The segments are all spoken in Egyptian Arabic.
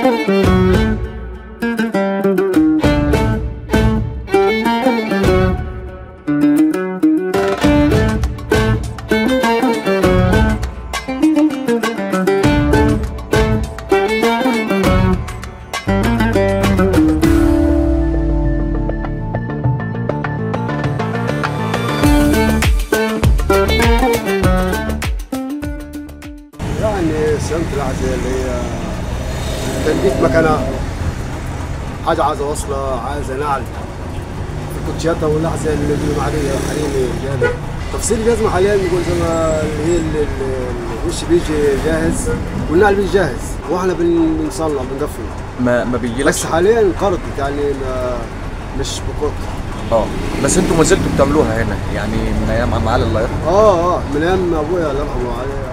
يعني سلامة العزة اللي هي تنبيت مكانها حاجة عايزة وصلة عايزة نعل في كوتشياتها واللحظة اللي بيقولوا عليها حريمي جامد تفصيل الجزمة حاليا بيقول زي ما اللي هي ال- ال- الوش بيجي جاهز والنعل بيجي جاهز واحنا بن- بنصنع بنقفل ما ما بيجيلكش بس حاليا انقرضت يعني ما مش بكتر اه بس انتوا ما زلتوا بتعملوها هنا يعني من ايام عم علي الله يرحمه اه اه من ايام ابويا الله يرحمه عليه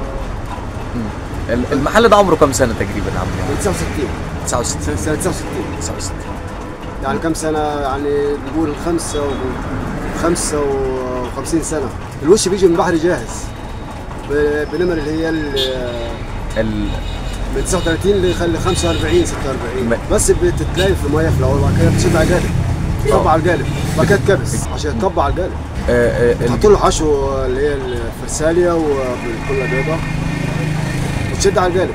ال- المحل ده عمره كام سنه تقريبا عم من يعني 69 69 سنة 69 69 يعني كم سنة يعني نقول خمسة و خمسة وخمسين سنة الوش بيجي من بحري جاهز ب- بنمر اللي هي ال- ال... من 39 ل 45 46 ما- بس بتتلاقي في المية في الأول وبعد كده بتشد على القالب تطبع على القالب بعد كده تكبس عشان تطبع على القالب آه آه تحط ال... له حشو اللي هي الفرساليا وكلها بيضة وتشد على القالب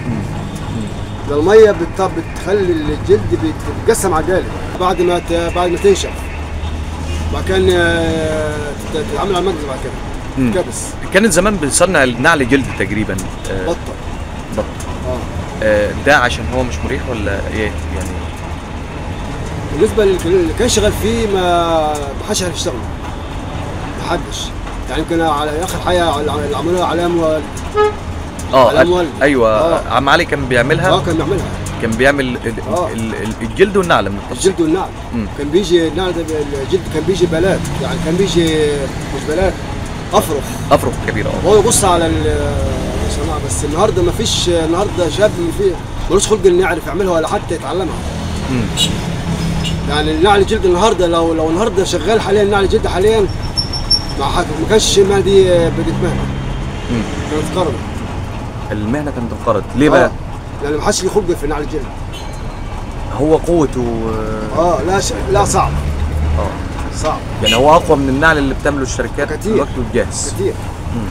ده المية بت- بتخلي الجلد بيتقسم على القالب بعد ما ت- بعد ما تنشف بعد كده آه، تت- تتعمل على المخبز بعد مم. كده كبس كانت زمان بنصنع النعل جلد تقريبا آه بطة بط اه آه ده عشان هو مش مريح ولا ايه يعني بالنسبة لل- اللي كان شغال فيه ما ما حدش عارف يشتغل ما حدش يعني يمكن على اخر حاجة اللي عملوها علام والد اه على المولد. ايوه آه. عم علي كان بيعملها اه كان بيعملها كان بيعمل ال- آه. ال- ال- الجلد والنعل من التفصيل الجلد والنعل مم. كان بيجي النعل ده الجلد كان بيجي بلات يعني كان بيجي مش بلات افرخ افرق كبيره اه هو يبص على الصناعه بس النهارده ما فيش النهارده شاب في ملوش خلق انه يعرف يعملها ولا حتى يتعلمها مم. يعني النعل الجلد النهارده لو لو النهارده شغال حاليا النعل الجلد حاليا ما حد ما كانش المهنه دي بقت مهنه مم. كانت قرض المهنه كانت انقرضت ليه بقى؟ يعني ما حدش ليه خلق في النعل الجلد هو قوته آه، اه لا ش... لا صعب اه صعب يعني هو اقوى من النعل اللي بتعمله الشركات كتير. دلوقتي والجاهز كتير مم.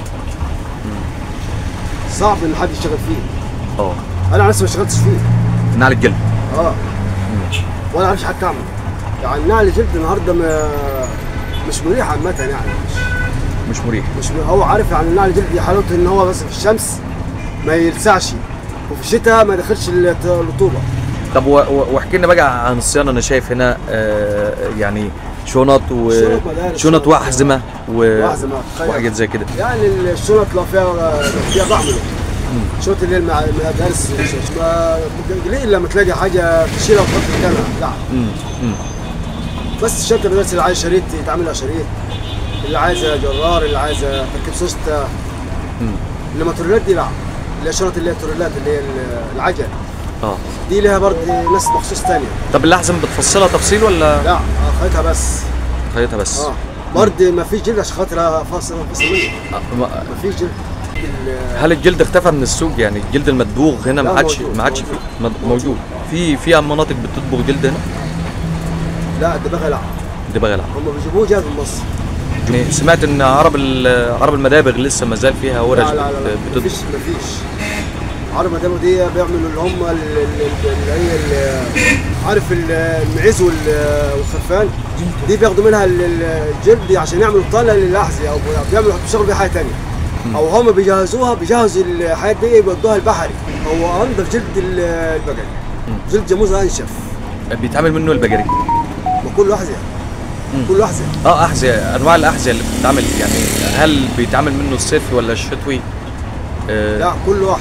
صعب ان حد يشتغل فيه اه انا عن نفسي ما اشتغلتش فيه النعل الجلد اه ولا عارفش حتى اعمل يعني النعل الجلد النهارده ما مش مريح عامه يعني مش مش مريح مش هو عارف يعني النعل الجلد حلاوته ان هو بس في الشمس ما يلسعش وفي الشتاء ما يدخلش الت- الرطوبه طب و- و- واحكي لنا بقى عن الصيانه انا شايف هنا آه يعني شنط و شنط مدارس، شنط شنط. واحزمه و... وأحزمة، تخيل. وحاجات زي كده يعني الشنط لو فيها فيها بعمله شنط اللي هي المع- المدارس مش- مش- ما قليل لما تلاقي حاجه تشيلها وتحط مكانها لا مم. مم. بس الشركه المدارس اللي عايز شريط يتعمل لها شريط اللي عايزه جرار اللي عايزه تركيب سوسته مم. انما التوريلات دي لا اللي هي الشنط اللي هي التوريلات اللي هي العجل اه دي لها برضه ناس مخصوص ثانيه طب الاحزمه بتفصلها تفصيل ولا لا خيطها بس خيطها بس اه برضه ما فيش جلد عشان خاطر فاصل فاصل منه آه، ما- ما فيش جلد ال- هل الجلد اختفى من السوق يعني الجلد المدبوغ هنا لا، ما عادش موجود، ما عادش موجود. في مد- موجود في في مناطق بتطبخ جلد هنا لا الدباغه لا دي بقى لا هم بيجيبوه جاهز من مصر يعني سمعت ان عرب ال- عرب المدابغ لسه ما زال فيها ورش لا لا لا, لا. بت- مفيش بتطبخ مفيش عرب مدام دي بيعملوا اللي هم ال- ال- ال- اللي هي ال- عارف ال- المعز وال- والخرفان دي بياخدوا منها ال- ال- الجلد عشان يعملوا طالة للأحذية أو بيعملوا بيشتغلوا بيها حاجة تانية أو هم بيجهزوها بيجهزوا الحاجات دي يودوها البحري هو أنضف جلد ال- البقري جلد جاموسة أنشف بيتعمل منه البجري وكله أحذية كله أحذية اه احذيه انواع الاحذيه اللي بتتعمل يعني هل بيتعمل منه الصيفي ولا الشتوي؟ آه لا كل واحد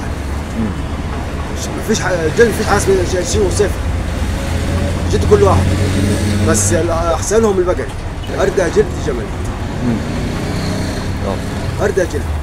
مفيش حاجة الجلد مفيش حاجة اسمها شيء وصفر جلد كل واحد بس احسنهم البقري اردى جلد جمل آه. اردى جلد